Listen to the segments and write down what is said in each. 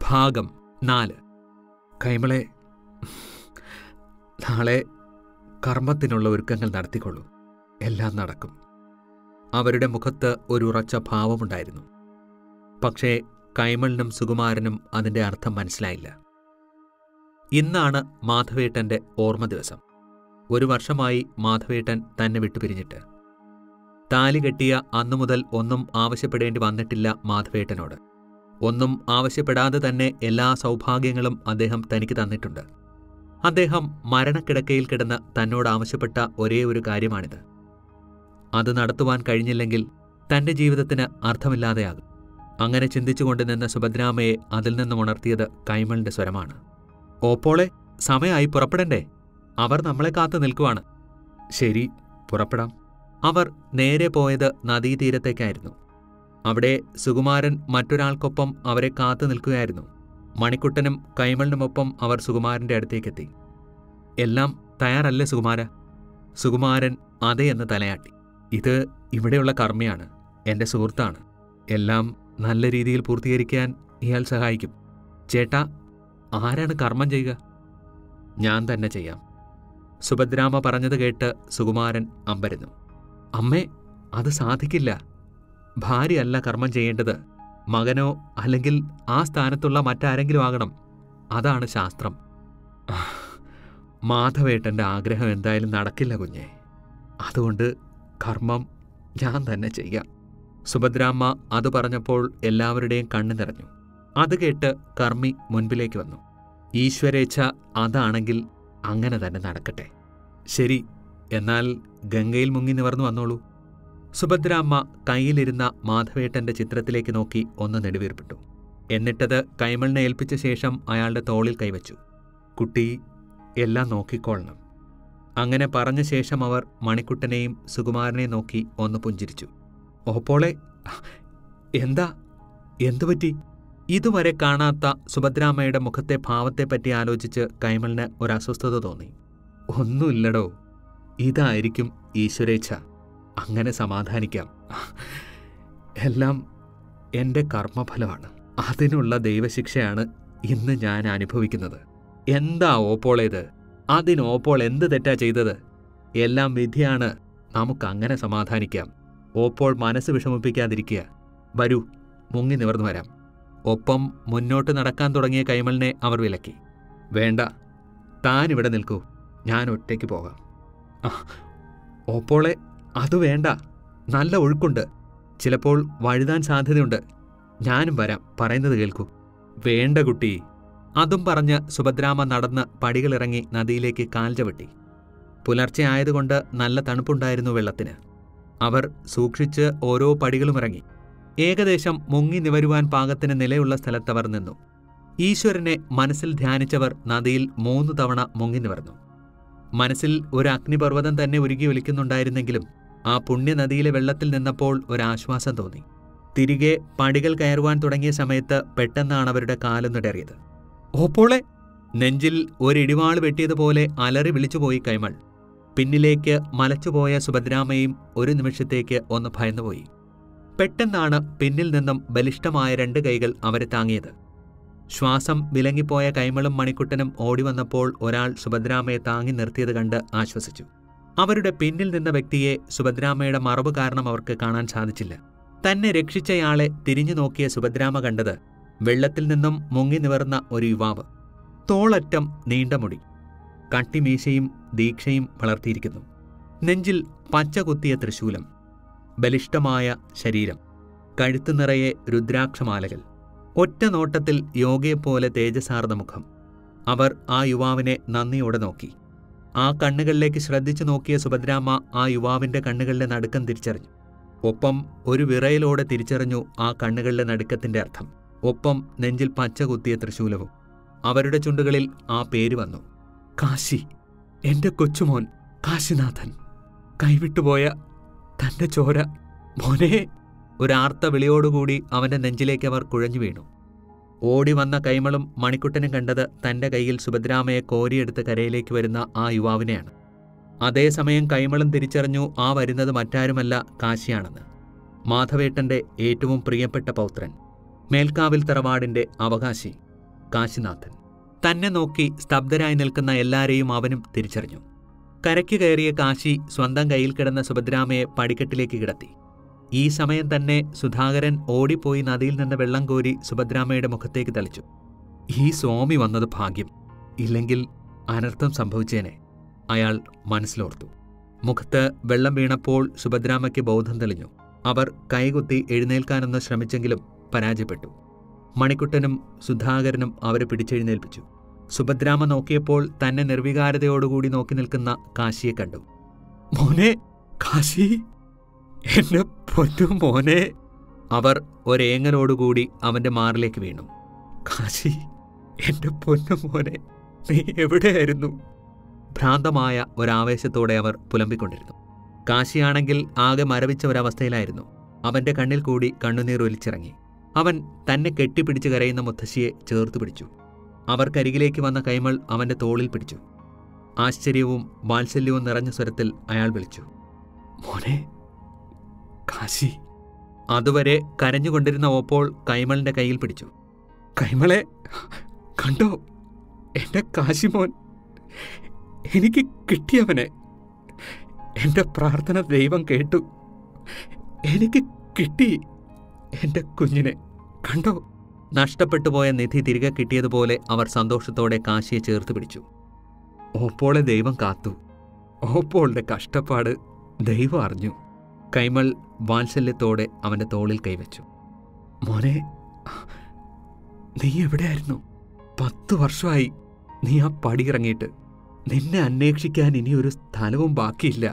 ഭാഗം നാല് കൈമളെ നാളെ കർമ്മത്തിനുള്ള ഒരുക്കങ്ങൾ നടത്തിക്കൊള്ളൂ എല്ലാം നടക്കും അവരുടെ മുഖത്ത് ഒരു ഉറച്ച ഭാവമുണ്ടായിരുന്നു പക്ഷേ കൈമളിനും സുകുമാരനും അതിന്റെ അർത്ഥം മനസ്സിലായില്ല ഇന്നാണ് മാധവേട്ടന്റെ ഓർമ്മ ദിവസം ഒരു വർഷമായി മാധവേട്ടൻ തന്നെ വിട്ടുപിരിഞ്ഞിട്ട് താലി കെട്ടിയ അന്നു മുതൽ ഒന്നും ആവശ്യപ്പെടേണ്ടി വന്നിട്ടില്ല മാധവേട്ടനോട് ഒന്നും ആവശ്യപ്പെടാതെ തന്നെ എല്ലാ സൗഭാഗ്യങ്ങളും അദ്ദേഹം തനിക്ക് തന്നിട്ടുണ്ട് അദ്ദേഹം മരണക്കിടക്കയിൽ കിടന്ന് തന്നോട് ആവശ്യപ്പെട്ട ഒരേ ഒരു കാര്യമാണിത് അത് നടത്തുവാൻ കഴിഞ്ഞില്ലെങ്കിൽ തന്റെ ജീവിതത്തിന് അർത്ഥമില്ലാതെയാകും അങ്ങനെ ചിന്തിച്ചുകൊണ്ട് നിന്ന സുഭദ്രാമയെ അതിൽ നിന്നും ഉണർത്തിയത് കൈമളിന്റെ സ്വരമാണ് ഓപ്പോളെ സമയമായി പുറപ്പെടണ്ടേ അവർ നമ്മളെ കാത്തു നിൽക്കുവാണ് ശരി പുറപ്പെടാം അവർ നേരെ പോയത് നദീതീരത്തേക്കായിരുന്നു അവിടെ സുകുമാരൻ മറ്റൊരാൾക്കൊപ്പം അവരെ കാത്തു നിൽക്കുകയായിരുന്നു മണിക്കുട്ടനും കൈമളിനുമൊപ്പം അവർ സുകുമാരന്റെ അടുത്തേക്കെത്തി എല്ലാം തയ്യാറല്ലേ സുകുമാര സുകുമാരൻ അതെ എന്ന് തലയാട്ടി ഇത് ഇവിടെയുള്ള കർമ്മയാണ് എന്റെ സുഹൃത്താണ് എല്ലാം നല്ല രീതിയിൽ പൂർത്തീകരിക്കാൻ ഇയാൾ സഹായിക്കും ചേട്ടാ ആരാണ് കർമ്മം ചെയ്യുക ഞാൻ തന്നെ ചെയ്യാം സുഭദ്രാമ പറഞ്ഞത് കേട്ട് സുകുമാരൻ അമ്പരുന്നു അമ്മേ അത് സാധിക്കില്ല ഭാര്യയല്ല കർമ്മം ചെയ്യേണ്ടത് മകനോ അല്ലെങ്കിൽ ആ സ്ഥാനത്തുള്ള മറ്റാരെങ്കിലും ആകണം അതാണ് ശാസ്ത്രം മാധവേട്ടന്റെ ആഗ്രഹം എന്തായാലും നടക്കില്ല കുഞ്ഞെ അതുകൊണ്ട് കർമ്മം ഞാൻ തന്നെ ചെയ്യാം സുഭദ്രാമ്മ അത് പറഞ്ഞപ്പോൾ എല്ലാവരുടെയും കണ്ണു നിറഞ്ഞു അത് കേട്ട് കർമ്മി മുൻപിലേക്ക് വന്നു ഈശ്വരേച്ഛ അതാണെങ്കിൽ അങ്ങനെ തന്നെ നടക്കട്ടെ ശരി എന്നാൽ ഗംഗയിൽ മുങ്ങി നിവർന്നു വന്നോളൂ സുഭദ്രാമ്മ കയ്യിലിരുന്ന മാധവേട്ടന്റെ ചിത്രത്തിലേക്ക് നോക്കി ഒന്ന് നെടുവീർപ്പിട്ടു എന്നിട്ടത് കൈമളിനെ ഏൽപ്പിച്ച ശേഷം അയാളുടെ തോളിൽ കൈവച്ചു കുട്ടി എല്ലാം നോക്കിക്കൊള്ളണം അങ്ങനെ പറഞ്ഞ ശേഷം അവർ മണിക്കുട്ടനെയും സുകുമാരനെയും നോക്കി ഒന്ന് പുഞ്ചിരിച്ചു ഓപ്പോളെ എന്താ എന്തുപറ്റി ഇതുവരെ കാണാത്ത സുഭദ്രാമ്മയുടെ മുഖത്തെ ഭാവത്തെപ്പറ്റി ആലോചിച്ച് കൈമളിന് ഒരു അസ്വസ്ഥത തോന്നി ഒന്നുമില്ലടോ ഇതായിരിക്കും ഈശ്വരേച്ഛ അങ്ങനെ സമാധാനിക്കാം എല്ലാം എൻ്റെ കർമ്മഫലമാണ് അതിനുള്ള ദൈവശിക്ഷയാണ് ഇന്ന് ഞാൻ അനുഭവിക്കുന്നത് എന്താ ഓപ്പോളേത് അതിന് ഓപ്പോൾ എന്ത് തെറ്റാ ചെയ്തത് എല്ലാം വിധിയാണ് നമുക്കങ്ങനെ സമാധാനിക്കാം ഓപ്പോൾ മനസ്സ് വിഷമിപ്പിക്കാതിരിക്കുക വരൂ മുങ്ങി നിവർന്നു വരാം ഒപ്പം മുന്നോട്ട് നടക്കാൻ തുടങ്ങിയ കൈമളിനെ അവർ വിലക്കി വേണ്ട താൻ ഇവിടെ നിൽക്കൂ ഞാൻ ഒറ്റയ്ക്ക് പോകാം ഓപ്പോളെ അത് വേണ്ട നല്ല ഒഴുക്കുണ്ട് ചിലപ്പോൾ വഴുതാൻ സാധ്യതയുണ്ട് ഞാനും വരാം പറയുന്നത് കേൾക്കൂ വേണ്ട കുട്ടി അതും പറഞ്ഞ് സുഭദ്രാമ നടന്ന് പടികളിറങ്ങി നദിയിലേക്ക് കാൽ ചവിട്ടി പുലർച്ചെ ആയതുകൊണ്ട് നല്ല തണുപ്പുണ്ടായിരുന്നു വെള്ളത്തിന് അവർ സൂക്ഷിച്ച് ഓരോ പടികളും ഇറങ്ങി ഏകദേശം മുങ്ങി നിവരുവാൻ പാകത്തിന് നിലയുള്ള സ്ഥലത്തവർ നിന്നു ഈശ്വരനെ മനസ്സിൽ ധ്യാനിച്ചവർ നദിയിൽ മൂന്ന് തവണ മുങ്ങി നിവർന്നു മനസ്സിൽ ഒരു അഗ്നിപർവ്വതം തന്നെ ഉരുകി ഒലിക്കുന്നുണ്ടായിരുന്നെങ്കിലും ആ പുണ്യനദിയിലെ വെള്ളത്തിൽ നിന്നപ്പോൾ ഒരാശ്വാസം തോന്നി തിരികെ പടികൾ കയറുവാൻ തുടങ്ങിയ സമയത്ത് പെട്ടെന്നാണ് അവരുടെ കാലൊന്നിടറിയത് ഓപ്പോളെ നെഞ്ചിൽ ഒരിടിവാൾ വെട്ടിയതുപോലെ അലറി വിളിച്ചുപോയി കൈമൾ പിന്നിലേക്ക് മലച്ചുപോയ സുഭദ്രാമയും ഒരു നിമിഷത്തേക്ക് ഒന്ന് ഭയന്നുപോയി പെട്ടെന്നാണ് പിന്നിൽ നിന്നും ബലിഷ്ഠമായ രണ്ട് കൈകൾ അവരെ താങ്ങിയത് ശ്വാസം വിലങ്ങിപ്പോയ കൈമളും മണിക്കുട്ടനും ഓടിവന്നപ്പോൾ ഒരാൾ സുഭദ്രാമയെ താങ്ങി നിർത്തിയത് കണ്ട് ആശ്വസിച്ചു അവരുടെ പിന്നിൽ നിന്ന വ്യക്തിയെ സുഭദ്രാമയുടെ മറവ് കാരണം അവർക്ക് കാണാൻ സാധിച്ചില്ല തന്നെ രക്ഷിച്ചയാളെ തിരിഞ്ഞു നോക്കിയ സുഭദ്രാമ കണ്ടത് വെള്ളത്തിൽ നിന്നും മുങ്ങി നിവർന്ന ഒരു യുവാവ് തോളറ്റം നീണ്ട മുടി കട്ടിമീശയും ദീക്ഷയും വളർത്തിയിരിക്കുന്നു നെഞ്ചിൽ പച്ച കുത്തിയ തൃശൂലം ബലിഷ്ഠമായ ശരീരം കഴുത്തു നിറയെ രുദ്രാക്ഷമാലകൾ ഒറ്റ നോട്ടത്തിൽ യോഗയെപ്പോലെ തേജസാർന്ന മുഖം അവർ ആ യുവാവിനെ നന്ദിയോടെ നോക്കി ആ കണ്ണുകളിലേക്ക് ശ്രദ്ധിച്ചു നോക്കിയ സുഭദ്രാമ്മ ആ യുവാവിന്റെ കണ്ണുകളിലെ നടുക്കം തിരിച്ചറിഞ്ഞു ഒപ്പം ഒരു വിറയലോടെ തിരിച്ചറിഞ്ഞു ആ കണ്ണുകളിലെ നടുക്കത്തിന്റെ അർത്ഥം ഒപ്പം നെഞ്ചിൽ പച്ച കുത്തിയ തൃശൂലവും അവരുടെ ചുണ്ടുകളിൽ ആ പേര് വന്നു കാശി എന്റെ കൊച്ചുമോൻ കാശിനാഥൻ കൈവിട്ടുപോയ തന്റെ ചോര മോനെ ഒരാർത്ത വിളിയോടുകൂടി അവന്റെ നെഞ്ചിലേക്ക് അവർ കുഴഞ്ഞു വീണു ഓടി വന്ന കൈമളും മണിക്കുട്ടനും കണ്ടത് തന്റെ കയ്യിൽ സുഭദ്രാമയെ കോരിയെടുത്ത് കരയിലേക്ക് വരുന്ന ആ യുവാവിനെയാണ് അതേസമയം കൈമളും തിരിച്ചറിഞ്ഞു ആ വരുന്നത് മറ്റാരുമല്ല കാശിയാണെന്ന് മാധവേട്ടന്റെ ഏറ്റവും പ്രിയപ്പെട്ട പൗത്രൻ മേൽക്കാവിൽ തറവാടിന്റെ അവകാശി കാശിനാഥൻ തന്നെ നോക്കി സ്തബ്ധരായി നിൽക്കുന്ന എല്ലാരെയും അവനും തിരിച്ചറിഞ്ഞു കരയ്ക്ക് കയറിയ കാശി സ്വന്തം കയ്യിൽ കിടന്ന സുഭദ്രാമയെ പടിക്കെട്ടിലേക്ക് കിടത്തി ഈ സമയം തന്നെ സുധാകരൻ ഓടിപ്പോയി നദിയിൽ നിന്ന് വെള്ളം കോരി സുഭദ്രാമയുടെ മുഖത്തേക്ക് തളിച്ചു ഈ സ്വാമി വന്നത് ഭാഗ്യം ഇല്ലെങ്കിൽ അനർത്ഥം സംഭവിച്ചേനെ അയാൾ മനസ്സിലോർത്തു മുഖത്ത് വെള്ളം വീണപ്പോൾ സുഭദ്രാമയ്ക്ക് ബോധം തെളിഞ്ഞു അവർ കൈകുത്തി എഴുന്നേൽക്കാനൊന്ന് ശ്രമിച്ചെങ്കിലും പരാജയപ്പെട്ടു മണിക്കുട്ടനും സുധാകരനും അവരെ പിടിച്ചെഴുന്നേൽപ്പിച്ചു സുഭദ്രാമ നോക്കിയപ്പോൾ തന്നെ നിർവികാരതയോടുകൂടി നോക്കി നിൽക്കുന്ന കാശിയെ കണ്ടു മോനെ കാശി എന്നെ പൊന്നു മോനെ അവർ ഒരേങ്ങലോടുകൂടി അവന്റെ മാറിലേക്ക് വീണു കാശി എന്റെ പൊന്നു മോനെ നീ എവിടെയായിരുന്നു ഭ്രാന്തമായ ഒരാവേശത്തോടെ അവർ പുലമ്പിക്കൊണ്ടിരുന്നു കാശിയാണെങ്കിൽ ആകെ മരവിച്ച ഒരവസ്ഥയിലായിരുന്നു അവന്റെ കണ്ണിൽ കൂടി കണ്ണുനീർ ഒലിച്ചിറങ്ങി അവൻ തന്നെ കെട്ടിപ്പിടിച്ച് കരയുന്ന മുത്തശ്ശിയെ ചേർത്തു പിടിച്ചു അവർക്കരികിലേക്ക് വന്ന കൈമൾ അവന്റെ തോളിൽ പിടിച്ചു ആശ്ചര്യവും വാത്സല്യവും നിറഞ്ഞ സ്വരത്തിൽ അയാൾ വിളിച്ചു മോനെ കാശി അതുവരെ കരഞ്ഞുകൊണ്ടിരുന്ന ഓപ്പോൾ കൈമളിന്റെ കയ്യിൽ പിടിച്ചു കൈമളെ കണ്ടോ എന്റെ കാശിമോൻ എനിക്ക് കിട്ടിയവനെ എന്റെ പ്രാർത്ഥന ദൈവം കേട്ടു എനിക്ക് കിട്ടി എന്റെ കുഞ്ഞിനെ കണ്ടോ നഷ്ടപ്പെട്ടു പോയ നിധി തിരികെ കിട്ടിയതുപോലെ അവർ സന്തോഷത്തോടെ കാശിയെ ചേർത്ത് പിടിച്ചു ഓപ്പോളെ ദൈവം കാത്തു ഓപ്പോളുടെ കഷ്ടപ്പാട് ദൈവം അറിഞ്ഞു കൈമൾ വാത്സല്യത്തോടെ അവന്റെ തോളിൽ കൈവച്ചു മോനെ നീ എവിടെയായിരുന്നു പത്തു വർഷമായി നീ ആ പടിയിറങ്ങിയിട്ട് നിന്നെ അന്വേഷിക്കാൻ ഇനി ഒരു സ്ഥലവും ബാക്കിയില്ല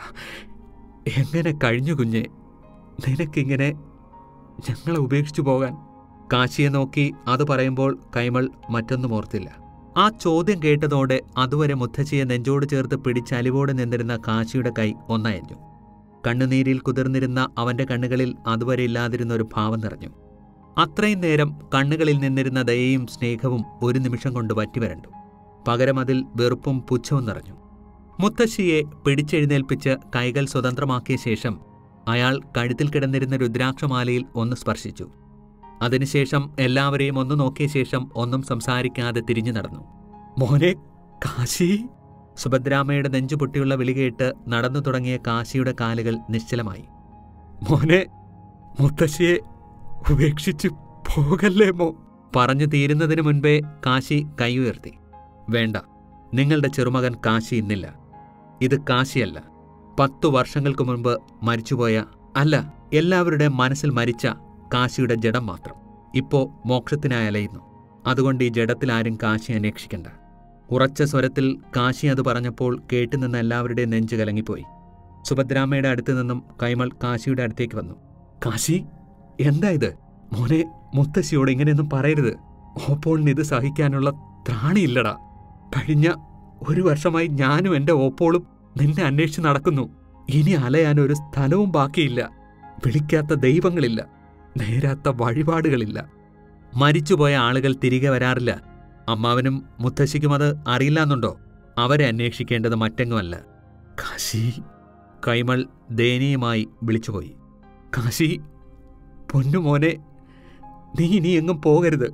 എങ്ങനെ കഴിഞ്ഞു കുഞ്ഞെ നിനക്കിങ്ങനെ ഞങ്ങളെ ഉപേക്ഷിച്ചു പോകാൻ കാശിയെ നോക്കി അത് പറയുമ്പോൾ കൈമൾ മറ്റൊന്നും ഓർത്തില്ല ആ ചോദ്യം കേട്ടതോടെ അതുവരെ മുത്തശ്ശിയെ നെഞ്ചോട് ചേർത്ത് പിടിച്ചലിവോടെ നിന്നിരുന്ന കാശിയുടെ കൈ ഒന്നയഞ്ഞു കണ്ണുനീരിൽ കുതിർന്നിരുന്ന അവന്റെ കണ്ണുകളിൽ അതുവരെ ഇല്ലാതിരുന്ന ഒരു ഭാവം നിറഞ്ഞു അത്രയും നേരം കണ്ണുകളിൽ നിന്നിരുന്ന ദയയും സ്നേഹവും ഒരു നിമിഷം കൊണ്ട് വറ്റിവരണ്ടു പകരം അതിൽ വെറുപ്പും പുച്ഛവും നിറഞ്ഞു മുത്തശ്ശിയെ പിടിച്ചെഴുന്നേൽപ്പിച്ച് കൈകൾ സ്വതന്ത്രമാക്കിയ ശേഷം അയാൾ കഴുത്തിൽ കിടന്നിരുന്ന രുദ്രാക്ഷമാലയിൽ ഒന്ന് സ്പർശിച്ചു അതിനുശേഷം എല്ലാവരെയും ഒന്ന് നോക്കിയ ശേഷം ഒന്നും സംസാരിക്കാതെ തിരിഞ്ഞു നടന്നു മോനെ കാശി സുഭദ്രാമയുടെ നെഞ്ചു പൊട്ടിയുള്ള വിളി കേട്ട് നടന്നു തുടങ്ങിയ കാശിയുടെ കാലുകൾ നിശ്ചലമായി മോനെ മുത്തശ്ശിയെ ഉപേക്ഷിച്ചു പോകല്ലേ മോ പറഞ്ഞു തീരുന്നതിനു മുൻപേ കാശി കൈ ഉയർത്തി വേണ്ട നിങ്ങളുടെ ചെറുമകൻ കാശി ഇന്നില്ല ഇത് കാശിയല്ല പത്തു വർഷങ്ങൾക്ക് മുൻപ് മരിച്ചുപോയ അല്ല എല്ലാവരുടെ മനസ്സിൽ മരിച്ച കാശിയുടെ ജഡം മാത്രം ഇപ്പോ മോക്ഷത്തിനായി അലയുന്നു അതുകൊണ്ട് ഈ ജഡത്തിൽ ആരും കാശി അന്വേഷിക്കണ്ട ഉറച്ച സ്വരത്തിൽ കാശി അത് പറഞ്ഞപ്പോൾ കേട്ടുനിന്ന എല്ലാവരുടെയും നെഞ്ച് കലങ്ങിപ്പോയി സുഭദ്രാമയുടെ അടുത്തു നിന്നും കൈമൾ കാശിയുടെ അടുത്തേക്ക് വന്നു കാശി എന്താ ഇത് മോനെ മുത്തശ്ശിയോട് ഇങ്ങനെയൊന്നും പറയരുത് ഓപ്പോളിന് ഇത് സഹിക്കാനുള്ള ത്രാണിയില്ലടാ കഴിഞ്ഞ ഒരു വർഷമായി ഞാനും എന്റെ ഓപ്പോളും നിന്നെ അന്വേഷിച്ച് നടക്കുന്നു ഇനി അലയാൻ ഒരു സ്ഥലവും ബാക്കിയില്ല വിളിക്കാത്ത ദൈവങ്ങളില്ല നേരാത്ത വഴിപാടുകളില്ല മരിച്ചുപോയ ആളുകൾ തിരികെ വരാറില്ല അമ്മാവനും മുത്തശ്ശിക്കും അത് അറിയില്ലാന്നുണ്ടോ അവരെ അന്വേഷിക്കേണ്ടത് മറ്റെങ്ങുമല്ല കാശി കൈമൾ ദയനീയമായി വിളിച്ചുപോയി കാശി പൊന്നുമോനെ നീ ഇനി എങ്ങും പോകരുത്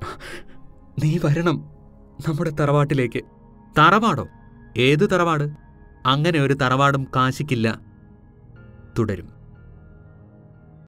നീ വരണം നമ്മുടെ തറവാട്ടിലേക്ക് തറവാടോ ഏത് തറവാട് അങ്ങനെ ഒരു തറവാടും കാശിക്കില്ല തുടരും